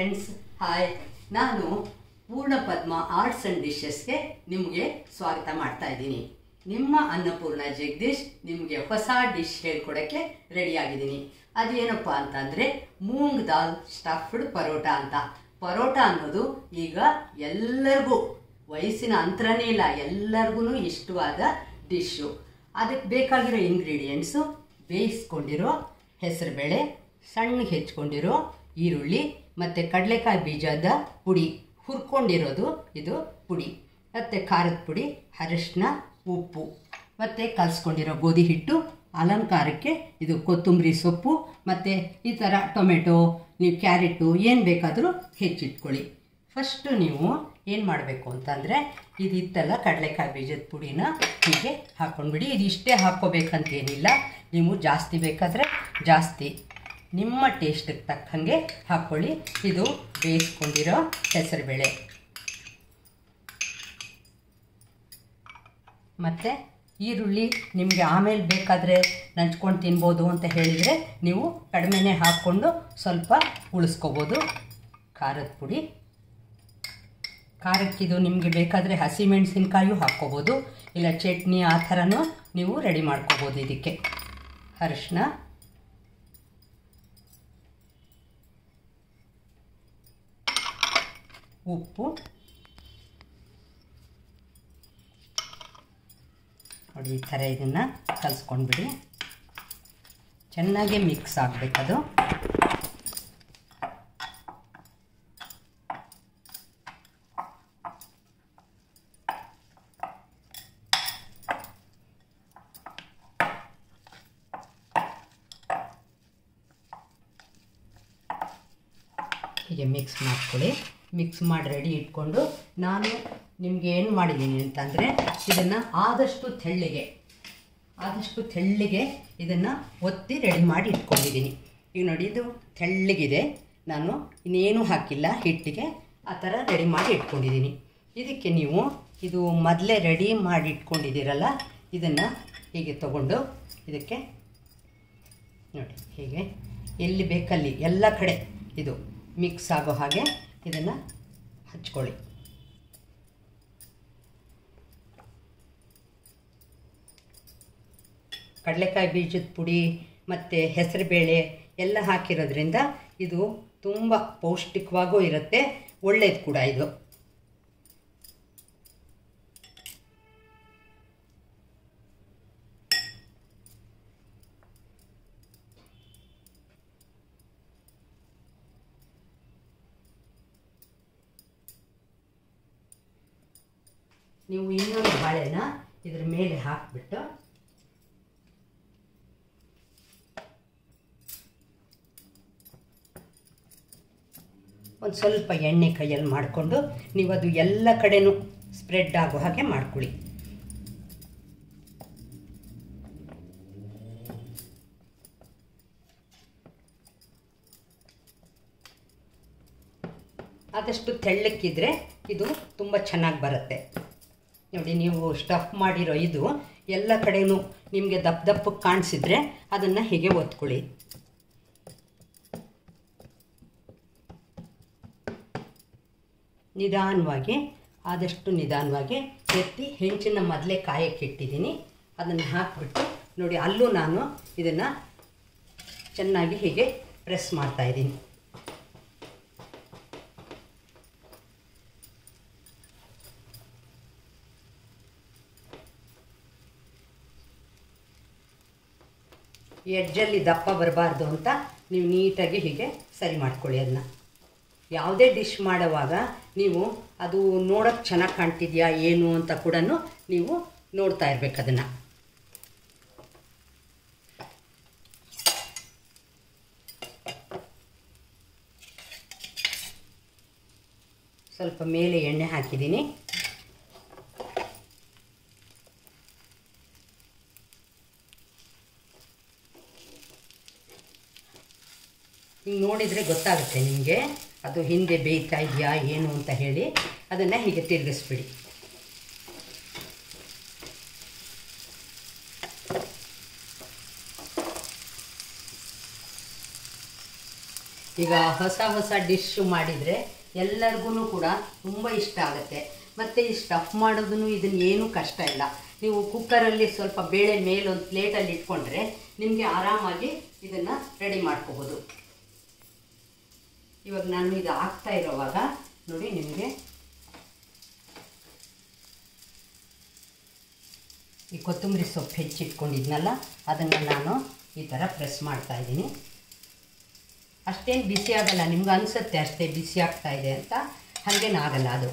friends hi ನಾನು ಪೂರ್ಣ ಪದ್ಮ arts and ಡಿಶಸ್ಗೆ ನಿಮಗೆ ಸ್ವಾಗತ ಮಾಡ್ತಾ ಇದ್ದೀನಿ ನಿಮ್ಮ ಅನ್ನಪೂರ್ಣ ಜಗದೀಶ್ ನಿಮಗೆ ಹೊಸ ಡಿಶ್ ಹೇಳ್ಕೊಡೋಕ್ಕೆ ರೆಡಿಯಾಗಿದ್ದೀನಿ ಅದೇನಪ್ಪ ಅಂತಂದರೆ ಮೂಂಗ್ ದಾಲ್ ಸ್ಟಫ್ಡ್ ಪರೋಟ ಅಂತ ಪರೋಟ ಅನ್ನೋದು ಈಗ ಎಲ್ಲರಿಗೂ ವಯಸ್ಸಿನ ಅಂತರನೇ ಇಲ್ಲ ಎಲ್ಲರಿಗೂ ಇಷ್ಟವಾದ ಡಿಶ್ಶು ಅದಕ್ಕೆ ಬೇಕಾಗಿರೋ ಇಂಗ್ರೀಡಿಯೆಂಟ್ಸು ಬೇಯಿಸ್ಕೊಂಡಿರೋ ಹೆಸರುಬೇಳೆ ಸಣ್ಣಗೆ ಹೆಚ್ಕೊಂಡಿರೋ ಈರುಳ್ಳಿ ಮತ್ತು ಕಡಲೆಕಾಯಿ ಬೀಜದ ಪುಡಿ ಹುರ್ಕೊಂಡಿರೋದು ಇದು ಪುಡಿ ಮತ್ತು ಖಾರದ ಪುಡಿ ಅರಿಶಿನ ಉಪ್ಪು ಮತ್ತು ಕಲಿಸ್ಕೊಂಡಿರೋ ಗೋಧಿ ಹಿಟ್ಟು ಅಲಂಕಾರಕ್ಕೆ ಇದು ಕೊತ್ತಂಬರಿ ಸೊಪ್ಪು ಮತ್ತು ಈ ಥರ ಟೊಮೆಟೊ ನೀವು ಕ್ಯಾರೆಟು ಏನು ಬೇಕಾದರೂ ಹೆಚ್ಚಿಟ್ಕೊಳ್ಳಿ ಫಸ್ಟು ನೀವು ಏನು ಮಾಡಬೇಕು ಅಂತಂದರೆ ಇದಿತ್ತಲ್ಲ ಕಡಲೆಕಾಯಿ ಬೀಜದ ಪುಡಿನ ಹೀಗೆ ಹಾಕ್ಕೊಂಡ್ಬಿಡಿ ಇದು ಇಷ್ಟೇ ಹಾಕ್ಕೋಬೇಕಂತೇನಿಲ್ಲ ನೀವು ಜಾಸ್ತಿ ಬೇಕಾದರೆ ಜಾಸ್ತಿ ನಿಮ್ಮ ಟೇಸ್ಟಿಗೆ ತಕ್ಕಂಗೆ ಹಾಕ್ಕೊಳ್ಳಿ ಇದು ಬೇಯಿಸ್ಕೊಂಡಿರೋ ಹೆಸರುಬೇಳೆ ಮತ್ತು ಈರುಳ್ಳಿ ನಿಮಗೆ ಆಮೇಲೆ ಬೇಕಾದರೆ ನಂಚ್ಕೊಂಡು ತಿನ್ಬೋದು ಅಂತ ಹೇಳಿದರೆ ನೀವು ಕಡಿಮೆನೇ ಹಾಕ್ಕೊಂಡು ಸ್ವಲ್ಪ ಉಳಿಸ್ಕೋಬೋದು ಖಾರದ ಪುಡಿ ಖಾರಕ್ಕಿದು ನಿಮಗೆ ಬೇಕಾದರೆ ಹಸಿಮೆಣಸಿನ್ಕಾಯು ಹಾಕ್ಕೋಬೋದು ಇಲ್ಲ ಚಟ್ನಿ ಆ ಥರನೂ ನೀವು ರೆಡಿ ಮಾಡ್ಕೋಬೋದು ಇದಕ್ಕೆ ಅರಿಶಿನ ಉಪ್ಪು ನೋಡಿ ಈ ಥರ ಇದನ್ನು ಕಲಿಸ್ಕೊಂಡ್ಬಿಡಿ ಚೆನ್ನಾಗಿ ಮಿಕ್ಸ್ ಆಗಬೇಕದು ಹೀಗೆ ಮಿಕ್ಸ್ ಮಾಡ್ಕೊಳ್ಳಿ ಮಿಕ್ಸ್ ಮಾಡಿ ರೆಡಿ ಇಟ್ಕೊಂಡು ನಾನು ನಿಮಗೆ ಏನು ಮಾಡಿದ್ದೀನಿ ಅಂತಂದರೆ ಇದನ್ನು ಆದಷ್ಟು ತೆಳ್ಳಿಗೆ ಆದಷ್ಟು ತೆಳ್ಳಿಗೆ ಇದನ್ನು ಒತ್ತಿ ರೆಡಿ ಮಾಡಿ ಇಟ್ಕೊಂಡಿದ್ದೀನಿ ಈಗ ನೋಡಿ ಇದು ತೆಳ್ಳಗಿದೆ ನಾನು ಇನ್ನೇನು ಹಾಕಿಲ್ಲ ಹಿಟ್ಟಿಗೆ ಆ ಥರ ರೆಡಿ ಮಾಡಿ ಇಟ್ಕೊಂಡಿದ್ದೀನಿ ಇದಕ್ಕೆ ನೀವು ಇದು ಮೊದಲೇ ರೆಡಿ ಮಾಡಿ ಇಟ್ಕೊಂಡಿದ್ದೀರಲ್ಲ ಇದನ್ನು ಹೀಗೆ ತಗೊಂಡು ಇದಕ್ಕೆ ನೋಡಿ ಹೀಗೆ ಎಲ್ಲಿ ಬೇಕಲ್ಲಿ ಎಲ್ಲ ಕಡೆ ಇದು ಮಿಕ್ಸ್ ಆಗೋ ಹಾಗೆ ಇದನ್ನು ಹಚ್ಕೊಳ್ಳಿ ಕಡಲೆಕಾಯಿ ಬೀಜದ ಪುಡಿ ಮತ್ತು ಹೆಸರುಬೇಳೆ ಎಲ್ಲ ಹಾಕಿರೋದ್ರಿಂದ ಇದು ತುಂಬ ಪೌಷ್ಟಿಕವಾಗೂ ಇರುತ್ತೆ ಒಳ್ಳೇದು ಕೂಡ ಇದು ನೀವು ಇನ್ನೊಂದು ಬಾಳೆನ ಇದ್ರ ಮೇಲೆ ಹಾಕಿಬಿಟ್ಟು ಒಂದು ಸ್ವಲ್ಪ ಎಣ್ಣೆ ಕೈಯಲ್ಲಿ ಮಾಡಿಕೊಂಡು ನೀವು ಅದು ಎಲ್ಲ ಕಡೆನೂ ಸ್ಪ್ರೆಡ್ ಆಗೋ ಹಾಗೆ ಮಾಡ್ಕೊಳ್ಳಿ ಆದಷ್ಟು ತೆಳ್ಳಕ್ಕಿದ್ರೆ ಇದು ತುಂಬ ಚೆನ್ನಾಗಿ ಬರುತ್ತೆ ನೋಡಿ ನೀವು ಸ್ಟಫ್ ಮಾಡಿರೋ ಇದು ಎಲ್ಲ ಕಡೆಯೂ ನಿಮಗೆ ದಪ್ಪ ದಪ್ಪಕ್ಕೆ ಕಾಣಿಸಿದ್ರೆ ಅದನ್ನು ಹೀಗೆ ಒತ್ಕೊಳ್ಳಿ ನಿಧಾನವಾಗಿ ಆದಷ್ಟು ನಿಧಾನವಾಗಿ ಎತ್ತಿ ಹೆಂಚಿನ ಮೊದಲೇ ಕಾಯಕ್ಕೆ ಇಟ್ಟಿದ್ದೀನಿ ಅದನ್ನು ಹಾಕಿಬಿಟ್ಟು ನೋಡಿ ಅಲ್ಲೂ ನಾನು ಇದನ್ನು ಚೆನ್ನಾಗಿ ಹೀಗೆ ಪ್ರೆಸ್ ಮಾಡ್ತಾಯಿದ್ದೀನಿ ಎಡ್ಜಲ್ಲಿ ದಪ್ಪ ಬರಬಾರ್ದು ಅಂತ ನೀವು ನೀಟಾಗಿ ಹೀಗೆ ಸರಿ ಮಾಡ್ಕೊಳ್ಳಿ ಅದನ್ನ ಯಾವುದೇ ಡಿಶ್ ಮಾಡುವಾಗ ನೀವು ಅದು ನೋಡೋಕ್ಕೆ ಚೆನ್ನಾಗಿ ಕಾಣ್ತಿದೆಯಾ ಏನು ಅಂತ ಕೂಡ ನೀವು ನೋಡ್ತಾ ಇರ್ಬೇಕು ಅದನ್ನು ಸ್ವಲ್ಪ ಮೇಲೆ ಎಣ್ಣೆ ಹಾಕಿದ್ದೀನಿ ಹಿಂಗೆ ನೋಡಿದರೆ ಗೊತ್ತಾಗುತ್ತೆ ನಿಮಗೆ ಅದು ಹಿಂದೆ ಬೇಯ್ತಾ ಇದೆಯಾ ಏನು ಅಂತ ಹೇಳಿ ಅದನ್ನು ಹೀಗೆ ತಿರುಗಿಸ್ಬಿಡಿ ಈಗ ಹೊಸ ಹೊಸ ಡಿಶ್ ಮಾಡಿದರೆ ಎಲ್ಲರಿಗೂ ಕೂಡ ತುಂಬ ಇಷ್ಟ ಆಗುತ್ತೆ ಮತ್ತು ಈ ಸ್ಟಫ್ ಮಾಡೋದನ್ನು ಇದನ್ನು ಏನೂ ಕಷ್ಟ ಇಲ್ಲ ನೀವು ಕುಕ್ಕರಲ್ಲಿ ಸ್ವಲ್ಪ ಬೇಳೆ ಮೇಲೆ ಒಂದು ಪ್ಲೇಟಲ್ಲಿ ಇಟ್ಕೊಂಡ್ರೆ ನಿಮಗೆ ಆರಾಮಾಗಿ ಇದನ್ನು ರೆಡಿ ಮಾಡ್ಕೋಬೋದು ಇವಾಗ ನಾನು ಇದು ಹಾಕ್ತಾ ಇರೋವಾಗ ನೋಡಿ ನಿಮಗೆ ಈ ಕೊತ್ತಂಬರಿ ಸೊಪ್ಪು ಹೆಚ್ಚಿಟ್ಕೊಂಡಿದ್ನಲ್ಲ ಅದನ್ನು ನಾನು ಈ ಥರ ಪ್ರೆಸ್ ಮಾಡ್ತಾ ಇದ್ದೀನಿ ಅಷ್ಟೇನು ಬಿಸಿ ಆಗಲ್ಲ ನಿಮ್ಗೆ ಅನಿಸುತ್ತೆ ಅಷ್ಟೇ ಬಿಸಿ ಆಗ್ತಾ ಇದೆ ಅಂತ ಹಾಗೇನು ಆಗಲ್ಲ ಅದು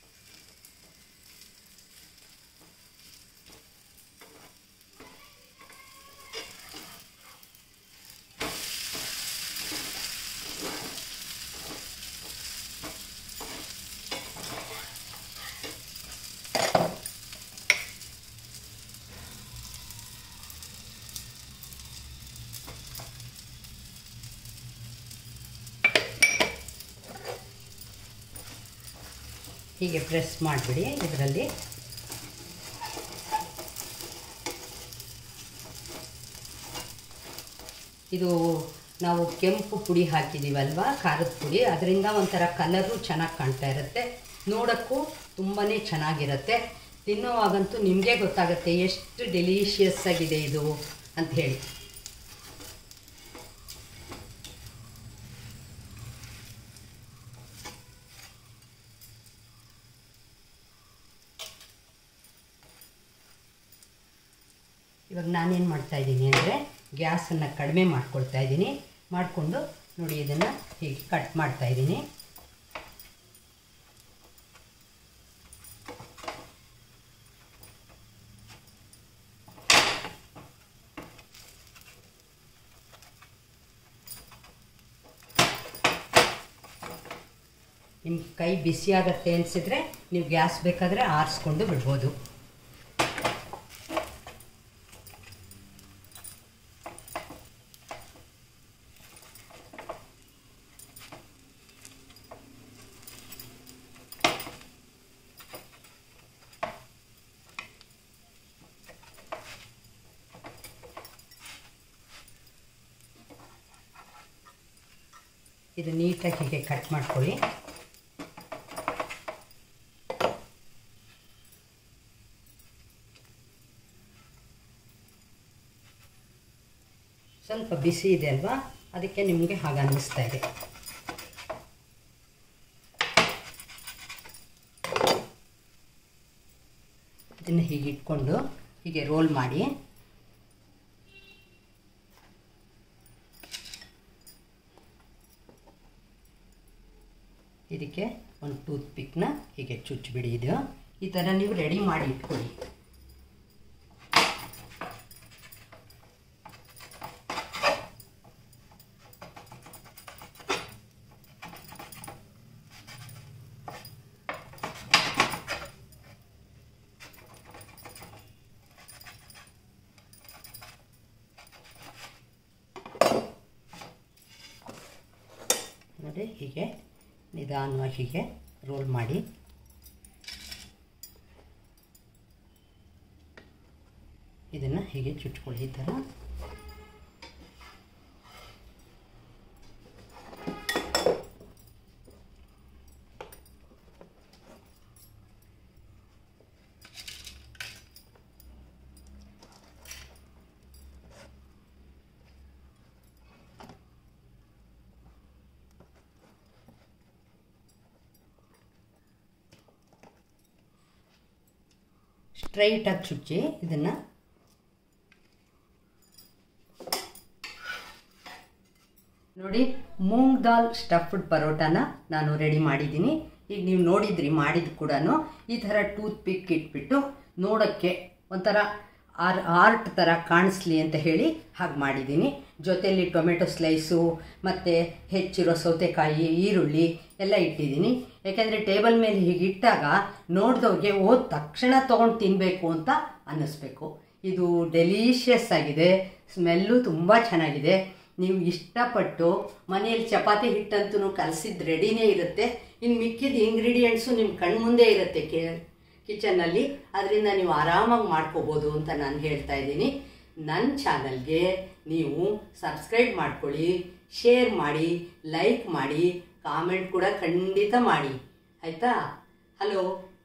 ಹೀಗೆ ಪ್ರೆಸ್ ಮಾಡಿಬಿಡಿ ಇದರಲ್ಲಿ ಇದು ನಾವು ಕೆಂಪು ಪುಡಿ ಹಾಕಿದ್ದೀವಲ್ವ ಖಾರದ ಪುಡಿ ಅದರಿಂದ ಒಂಥರ ಕಲರು ಚೆನ್ನಾಗಿ ಕಾಣ್ತಾ ಇರುತ್ತೆ ನೋಡೋಕ್ಕೂ ತುಂಬಾ ಚೆನ್ನಾಗಿರುತ್ತೆ ತಿನ್ನೋವಾಗಂತೂ ನಿಮಗೆ ಗೊತ್ತಾಗುತ್ತೆ ಎಷ್ಟು ಡೆಲಿಷಿಯಸ್ ಆಗಿದೆ ಇದು ಅಂತ ಹೇಳಿ ಇವಾಗ ನಾನೇನು ಮಾಡ್ತಾ ಇದ್ದೀನಿ ಅಂದರೆ ಗ್ಯಾಸನ್ನು ಕಡಿಮೆ ಮಾಡ್ಕೊಳ್ತಾ ಇದ್ದೀನಿ ಮಾಡಿಕೊಂಡು ನೋಡಿ ಇದನ್ನು ಹೀಗೆ ಕಟ್ ಮಾಡ್ತಾ ಇದ್ದೀನಿ ನಿಮ್ಮ ಕೈ ಬಿಸಿ ಆಗುತ್ತೆ ಅನಿಸಿದ್ರೆ ನೀವು ಗ್ಯಾಸ್ ಬೇಕಾದರೆ ಆರಿಸ್ಕೊಂಡು ಬಿಡ್ಬೋದು ಇದು ನೀಟಾಗಿ ಹೀಗೆ ಕಟ್ ಮಾಡ್ಕೊಳ್ಳಿ ಸ್ವಲ್ಪ ಬಿಸಿ ಇದೆ ಅಲ್ವಾ ಅದಕ್ಕೆ ನಿಮಗೆ ಹಾಗೆ ಅನ್ನಿಸ್ತಾ ಇದೆ ಇದನ್ನು ಹೀಗೆ ಇಟ್ಕೊಂಡು ಹೀಗೆ ರೋಲ್ ಮಾಡಿ ಇದಕ್ಕೆ ಒಂದು ಟೂತ್ ಪಿಕ್ನ ಹೀಗೆ ಚುಚ್ಚಿಬಿಡಿ ಇದು ಈ ಥರ ನೀವು ರೆಡಿ ಮಾಡಿ ಇಟ್ಕೊಳ್ಳಿ ನೋಡಿ ಹೀಗೆ ನಿಧಾನವಾಗಿ ಹೀಗೆ ರೋಲ್ ಮಾಡಿ ಇದನ್ನು ಹೀಗೆ ಚುಟ್ಕೊಳ್ಳಿ ಈ ಥರ ಸ್ಟ್ರೈಟಾಗಿ ಚುಚ್ಚಿ ಇದನ್ನು ನೋಡಿ ಮೂಂಗ್ ದಾಲ್ ಸ್ಟಫ್ಡ್ ಪರೋಟಾನ ನಾನು ರೆಡಿ ಮಾಡಿದ್ದೀನಿ ಈಗ ನೀವು ನೋಡಿದ್ರಿ ಮಾಡಿದ್ದು ಕೂಡ ಈ ಥರ ಟೂತ್ ಪಿಕ್ ಇಟ್ಬಿಟ್ಟು ನೋಡೋಕ್ಕೆ ಒಂಥರ ಆರ್ ಆರ್ಟ್ ಥರ ಕಾಣಿಸ್ಲಿ ಅಂತ ಹೇಳಿ ಹಾಗೆ ಮಾಡಿದ್ದೀನಿ ಜೊತೆಯಲ್ಲಿ ಟೊಮೆಟೊ ಸ್ಲೈಸು ಮತ್ತು ಹೆಚ್ಚಿರೋ ಸೌತೆಕಾಯಿ ಈರುಳ್ಳಿ ಎಲ್ಲ ಇಟ್ಟಿದ್ದೀನಿ ಯಾಕೆಂದರೆ ಟೇಬಲ್ ಮೇಲೆ ಹೀಗೆ ಇಟ್ಟಾಗ ನೋಡ್ದವ್ರಿಗೆ ಓದ್ ತಕ್ಷಣ ತೊಗೊಂಡು ತಿನ್ನಬೇಕು ಅಂತ ಅನ್ನಿಸ್ಬೇಕು ಇದು ಡೆಲೀಷಿಯಸ್ ಆಗಿದೆ ಸ್ಮೆಲ್ಲು ತುಂಬ ಚೆನ್ನಾಗಿದೆ ನೀವು ಇಷ್ಟಪಟ್ಟು ಮನೆಯಲ್ಲಿ ಚಪಾತಿ ಹಿಟ್ಟಂತೂ ಕಲಸಿದ್ದು ರೆಡಿನೇ ಇರುತ್ತೆ ಇನ್ನು ಮಿಕ್ಕಿದ ಇಂಗ್ರೀಡಿಯೆಂಟ್ಸು ನಿಮ್ಮ ಕಣ್ಮುಂದೆ ಇರುತ್ತೆ ಕೆ ಕಿಚನ್ನಲ್ಲಿ ಅದರಿಂದ ನೀವು ಆರಾಮಾಗಿ ಮಾಡ್ಕೋಬೋದು ಅಂತ ನಾನು ಹೇಳ್ತಾ ಇದ್ದೀನಿ ನನ್ನ ಚಾನಲ್ಗೆ ನೀವು ಸಬ್ಸ್ಕ್ರೈಬ್ ಮಾಡ್ಕೊಳ್ಳಿ ಶೇರ್ ಮಾಡಿ ಲೈಕ್ ಮಾಡಿ ಕಾಮೆಂಟ್ ಕೂಡ ಖಂಡಿತ ಮಾಡಿ ಆಯಿತಾ ಹಲೋ